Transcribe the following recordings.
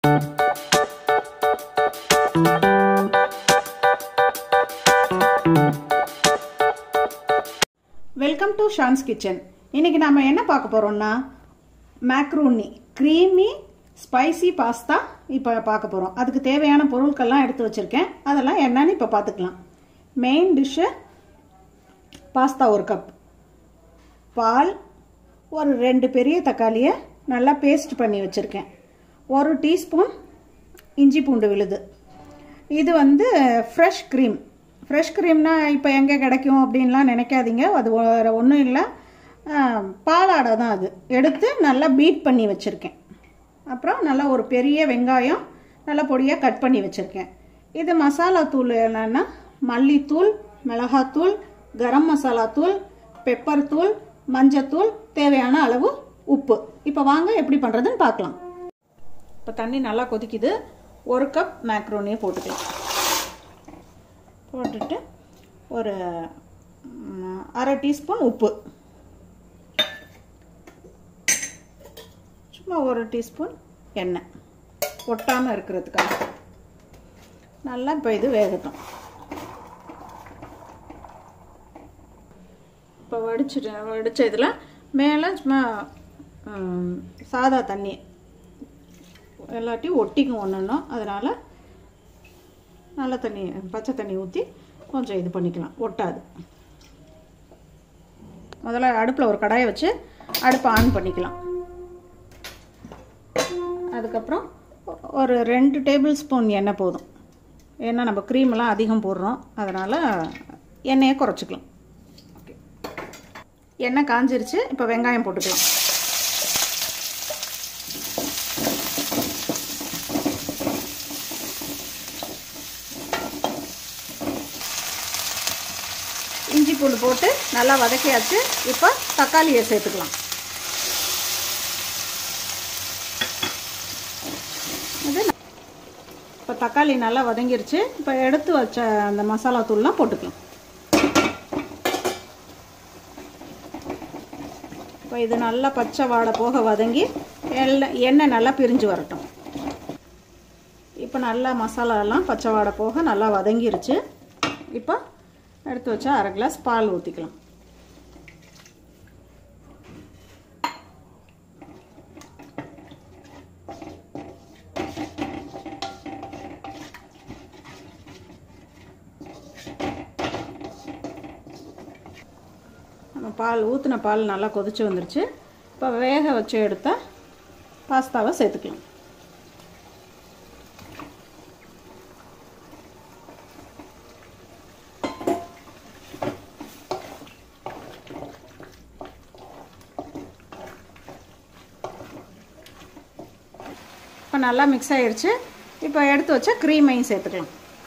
welcome to ஷான்ஸ் kitchen இன்னைக்கு நாம என்ன பார்க்க போறோம்னா மேக்ரூனி க்ரீமி ஸ்பைசி பாஸ்தா இப்போ பார்க்க போகிறோம் அதுக்கு தேவையான பொருட்கள்லாம் எடுத்து வச்சுருக்கேன் அதெல்லாம் என்னன்னு இப்போ பார்த்துக்கலாம் மெயின் டிஷ்ஷு பாஸ்தா ஒரு கப் பால் ஒரு ரெண்டு பெரிய தக்காளியை நல்லா பேஸ்ட் பண்ணி வச்சுருக்கேன் ஒரு டீஸ்பூன் இஞ்சி பூண்டு விழுது இது வந்து ஃப்ரெஷ் க்ரீம் ஃப்ரெஷ் க்ரீம்னா இப்போ எங்கே கிடைக்கும் அப்படின்லாம் நினைக்காதீங்க அது ஒன்றும் இல்லை பாலாடை தான் அது எடுத்து நல்லா பீட் பண்ணி வச்சுருக்கேன் அப்புறம் நல்லா ஒரு பெரிய வெங்காயம் நல்லா பொடியாக கட் பண்ணி வச்சுருக்கேன் இது மசாலா தூள் என்னென்னா மல்லித்தூள் மிளகாத்தூள் கரம் மசாலா தூள் பெப்பர் தூள் மஞ்சத்தூள் தேவையான அளவு உப்பு இப்போ வாங்க எப்படி பண்ணுறதுன்னு பார்க்கலாம் இப்போ தண்ணி நல்லா கொதிக்குது ஒரு கப் மேக்ரோனியை போட்டுக்கலாம் போட்டுட்டு ஒரு அரை டீஸ்பூன் உப்பு சும்மா ஒரு டீஸ்பூன் எண்ணெய் ஒட்டாமல் இருக்கிறதுக்காக நல்லா இப்போ இது வேகட்டும் இப்போ வடிச்சுட்டு வடித்த இதில் மேலே சும்மா சாதா தண்ணி எல்லாத்தையும் ஒட்டிக்கும் ஒன்றுன்னா அதனால் நல்ல தண்ணி பச்சை தண்ணி ஊற்றி கொஞ்சம் இது பண்ணிக்கலாம் ஒட்டாது முதல்ல அடுப்பில் ஒரு கடாயை வச்சு அடுப்பை ஆன் பண்ணிக்கலாம் அதுக்கப்புறம் ஒரு ரெண்டு டேபிள் ஸ்பூன் எண்ணெய் போதும் ஏன்னா நம்ம க்ரீமெல்லாம் அதிகம் போடுறோம் அதனால் எண்ணெயை குறைச்சிக்கலாம் ஓகே எண்ணெய் காஞ்சிருச்சு இப்போ வெங்காயம் போட்டுக்கலாம் இஞ்சி பூண்டு போட்டு நல்லா வதக்கியாச்சு இப்போ தக்காளியை சேர்த்துக்கலாம் இது இப்போ தக்காளி நல்லா வதங்கிருச்சு இப்போ எடுத்து வச்ச அந்த மசாலா தூள்லாம் போட்டுக்கலாம் இப்போ இது நல்லா பச்சை வாடை போக வதங்கி எல்லாம் எண்ணெய் நல்லா பிரிஞ்சு வரட்டும் இப்போ நல்லா மசாலாலாம் பச்சை வாடை போக நல்லா வதங்கிருச்சு இப்போ எடுத்து வச்சா அரை கிளாஸ் பால் ஊற்றிக்கலாம் நம்ம பால் ஊற்றின பால் நல்லா கொதிச்சு வந்துருச்சு இப்போ வேக வச்சு எடுத்தால் பாஸ்தாவை சேர்த்துக்கலாம் இப்போ நல்லா மிக்ஸ் ஆகிருச்சு இப்போ எடுத்து வச்ச க்ரீமையும் சேர்த்துக்கலாம்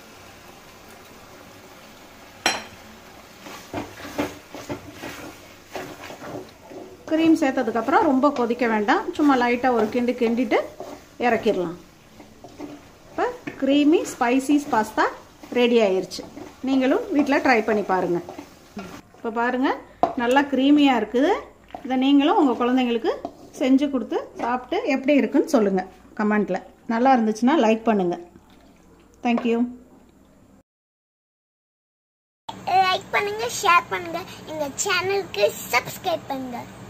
க்ரீம் சேர்த்ததுக்கப்புறம் ரொம்ப கொதிக்க வேண்டாம் சும்மா லைட்டாக ஒரு கிண்டு கிண்டிட்டு இறக்கிடலாம் இப்போ க்ரீமி ஸ்பைசி பாஸ்தா ரெடி ஆயிருச்சு நீங்களும் வீட்டில் ட்ரை பண்ணி பாருங்கள் இப்போ பாருங்கள் நல்லா க்ரீமியாக இருக்குது இதை நீங்களும் உங்கள் குழந்தைங்களுக்கு செஞ்சு கொடுத்து சாப்பிட்டு எப்படி இருக்குன்னு சொல்லுங்கள் கமெண்ட்டில் நல்லா இருந்துச்சுன்னா லைக் பண்ணுங்கள் தேங்க்யூ லைக் பண்ணுங்க ஷேர் பண்ணுங்க எங்க சேனலுக்கு சப்ஸ்கிரைப் பண்ணுங்க